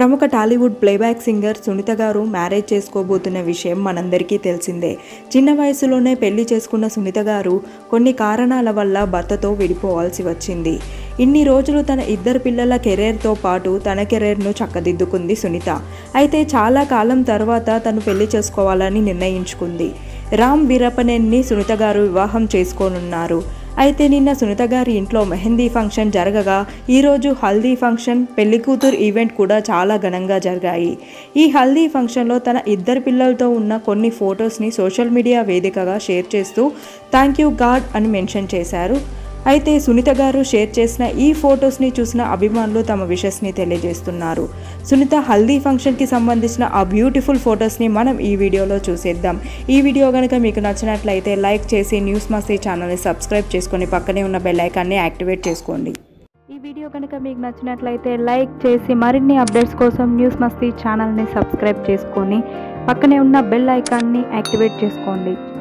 ప్రముఖ Tollywood playback singer Sunitha గారు marriage చేసుకోబోతున్న విషయం మనందరికీ తెలిసిందే చిన్న వయసులోనే పెళ్లి చేసుకున్న సునీత గారు కొన్ని కారణాల వల్ల భర్తతో విడిపోవాల్సి వచ్చింది ఇన్ని రోజులు తన ఇద్దరు పిల్లల కెరీర్తో పాటు తన కెరీర్ను చక్కదిద్దుకుంది సునీత అయితే చాలా కాలం తర్వాత తను పెళ్లి చేసుకోవాలని నిర్ణయించుకుంది రామ్ వీరపనేని సునీత గారు వివాహం చేసుకోనున్నారు అయితే నిన్న సునీత గారి ఇంట్లో మెహందీ ఫంక్షన్ జరగగా ఈరోజు హల్దీ ఫంక్షన్ పెళ్లి కూతురు ఈవెంట్ కూడా చాలా ఘనంగా జరిగాయి ఈ హల్దీ ఫంక్షన్లో తన ఇద్దరు పిల్లలతో ఉన్న కొన్ని ఫొటోస్ని సోషల్ మీడియా వేదికగా షేర్ చేస్తూ థ్యాంక్ యూ గాడ్ అని మెన్షన్ చేశారు అయితే సునీత గారు షేర్ చేసిన ఈ ఫొటోస్ని చూసిన అభిమానులు తమ విషస్ని తెలియజేస్తున్నారు సునీత హల్దీ ఫంక్షన్కి సంబంధించిన ఆ బ్యూటిఫుల్ ఫొటోస్ని మనం ఈ వీడియోలో చూసేద్దాం ఈ వీడియో కనుక మీకు నచ్చినట్లయితే లైక్ చేసి న్యూస్ మస్తీ ఛానల్ని సబ్స్క్రైబ్ చేసుకొని పక్కనే ఉన్న బెల్ ఐకాన్ని యాక్టివేట్ చేసుకోండి ఈ వీడియో కనుక మీకు నచ్చినట్లయితే లైక్ చేసి మరిన్ని అప్డేట్స్ కోసం న్యూస్ మస్తీ ఛానల్ని సబ్స్క్రైబ్ చేసుకొని పక్కనే ఉన్న బెల్ ఐకాన్ని యాక్టివేట్ చేసుకోండి